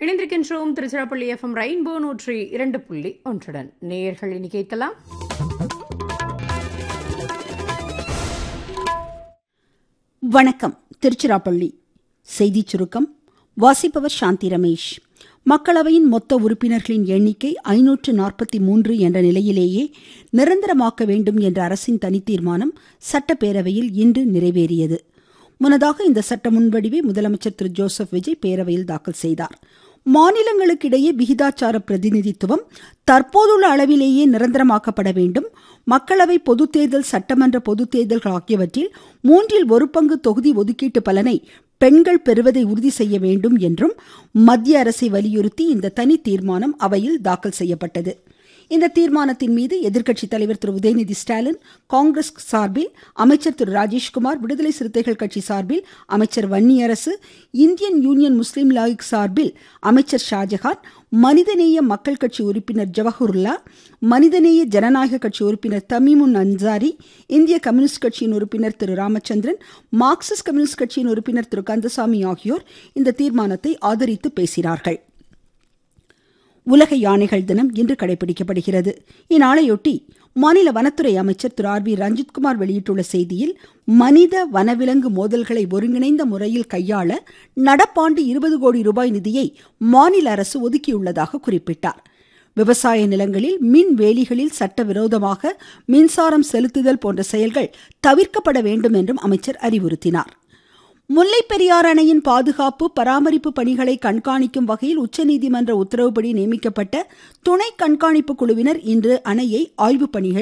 இணைந்திருக்கின்றோம் Tiruchirappalli FM rainbow நூற்றி இரண்டு புள்ளி ஒன்றுடன் நேயர்கள் இனி கேட்கலாம் வணக்கம் திருச்சிராப்பள்ளி செய்திச் சுருக்கம் வாசிப்பவர் சாந்தி ரமேஷ் மக்களவையின் மொத்த உறுப்பினர்களின் எண்ணிக்கை ஐநூற்று நாற்பத்தி மூன்று என்ற நிலையிலேயே நிரந்தரமாக்க வேண்டும் என்ற அரசின் தனித்தீர்மானம் சட்டப்பேரவையில் இன்று நிறைவேறியது முன்னதாக இந்த சட்ட முன்வடிவை முதலமைச்சர் திரு ஜோசப் விஜய் பேரவையில் தாக்கல் செய்தார் மாநிலங்களுக்கிடையே விகிதாச்சார பிரதிநிதித்துவம் தற்போதுள்ள அளவிலேயே நிரந்தரமாக்கப்பட வேண்டும் மக்களவை பொதுத் தேர்தல் சட்டமன்ற பொதுத் தேர்தல்கள் ஆகியவற்றில் மூன்றில் ஒரு பங்கு தொகுதி ஒதுக்கீட்டு பலனை பெண்கள் பெறுவதை உறுதி செய்ய வேண்டும் என்றும் மத்திய அரசை வலியுறுத்தி இந்த தனி தீர்மானம் அவையில் தாக்கல் செய்யப்பட்டது இந்த தீர்மானத்தின் மீது எதிர்க்கட்சித் தலைவர் திரு உதயநிதி ஸ்டாலின் காங்கிரஸ் சார்பில் அமைச்சர் திரு ராஜேஷ்குமார் விடுதலை சிறுத்தைகள் கட்சி சார்பில் அமைச்சர் Vanniyarasu Indian Union Muslim League சார்பில் அமைச்சர் ஷாஜஹான் மனிதநேய மக்கள் கட்சி உறுப்பினர் ஜவஹருல்லா மனிதநேய ஜனநாயக கட்சி உறுப்பினர் தமீமுன் அன்சாரி இந்திய கம்யூனிஸ்ட் கட்சியின் உறுப்பினர் திரு ராமச்சந்திரன் மார்க்சிஸ்ட் கம்யூனிஸ்ட் கட்சியின் உறுப்பினர் திரு கந்தசாமி ஆகியோர் இந்த தீர்மானத்தை ஆதரித்து பேசினார்கள் உலக யானைகள் தினம் இன்று கடைபிடிக்கப்படுகிறது இந்நாளையொட்டி மாநில வனத்துறை அமைச்சர் திரு ஆர் வி ரஞ்சித்குமார் வெளியிட்டுள்ள செய்தியில் மனித வனவிலங்கு மோதல்களை ஒருங்கிணைந்த முறையில் கையாள நடப்பாண்டு இருபது கோடி ரூபாய் நிதியை மாநில அரசு ஒதுக்கியுள்ளதாக குறிப்பிட்டார் விவசாய நிலங்களில் மின் வேலிகளில் சட்டவிரோதமாக மின்சாரம் செலுத்துதல் போன்ற செயல்கள் தவிர்க்கப்பட வேண்டும் என்றும் அமைச்சர் அறிவுறுத்தினார் முல்லை பெரியார் அணையின் பாதுகாப்பு பராமரிப்பு பணிகளை கண்காணிக்கும் வகையில் உச்சநீதிமன்ற உத்தரவுப்படி நியமிக்கப்பட்ட துணை கண்காணிப்பு குழுவினர் இன்று அணையை ஆய்வு பணிகள்